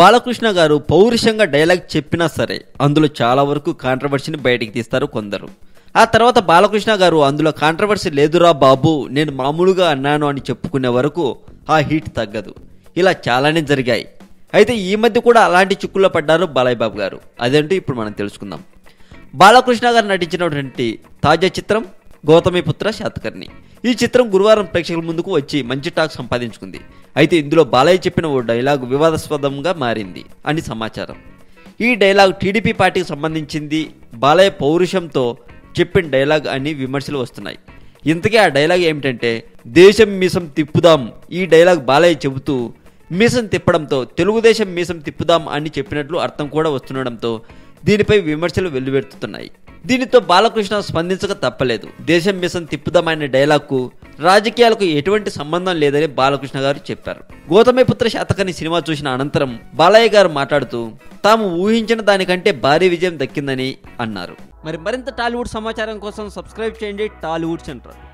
బాలకృష్ణ గారు పౌరుషంగా డైలాగ్ చెప్పినా సరే అందులో చాలా వరకు కాంట్రవర్సీని బయటికి తీస్తారు కొందరు ఆ తర్వాత బాలకృష్ణ గారు అందులో కాంట్రవర్సీ లేదురా బాబు నేను మామూలుగా అన్నాను అని చెప్పుకునే వరకు ఆ హీట్ తగ్గదు ఇలా చాలానే జరిగాయి అయితే ఈ మధ్య కూడా అలాంటి చిక్కుల్లో పడ్డారు బాలయ్య బాబు గారు అదేంటో ఇప్పుడు మనం తెలుసుకుందాం బాలకృష్ణ గారు నటించినటువంటి తాజా చిత్రం గౌతమిపుత్ర శాతకర్ణి ఈ చిత్రం గురువారం ప్రేక్షకుల ముందుకు వచ్చి మంచి టాక్ సంపాదించుకుంది అయితే ఇందులో బాలయ్య చెప్పిన ఓ డైలాగ్ వివాదాస్పదంగా మారింది అని సమాచారం ఈ డైలాగ్ టీడీపీ పార్టీకి సంబంధించింది బాలయ్య పౌరుషంతో చెప్పిన డైలాగ్ అని విమర్శలు వస్తున్నాయి ఇంతకీ ఆ డైలాగ్ ఏమిటంటే దేశం మీసం తిప్పుదాం ఈ డైలాగ్ బాలయ్య చెబుతూ మీసం తిప్పడంతో తెలుగుదేశం మీసం తిప్పుదాం అని చెప్పినట్లు అర్థం కూడా వస్తుండడంతో దీనిపై విమర్శలు వెల్లువెత్తుతున్నాయి దీనితో బాలకృష్ణ స్పందించక తప్పలేదు దేశం మీసం తిప్పుదాం అనే డైలాగ్కు రాజకీయాలకు ఎటువంటి సంబంధం లేదని బాలకృష్ణ గారు చెప్పారు గౌతమిపుత్ర శాతకని సినిమా చూసిన అనంతరం బాలయ్య గారు మాట్లాడుతూ తాము ఊహించిన దానికంటే భారీ విజయం దక్కిందని అన్నారు మరి మరింత టాలీవుడ్ సమాచారం కోసం సబ్స్క్రైబ్ చేయండి టాలీవుడ్ సెంటర్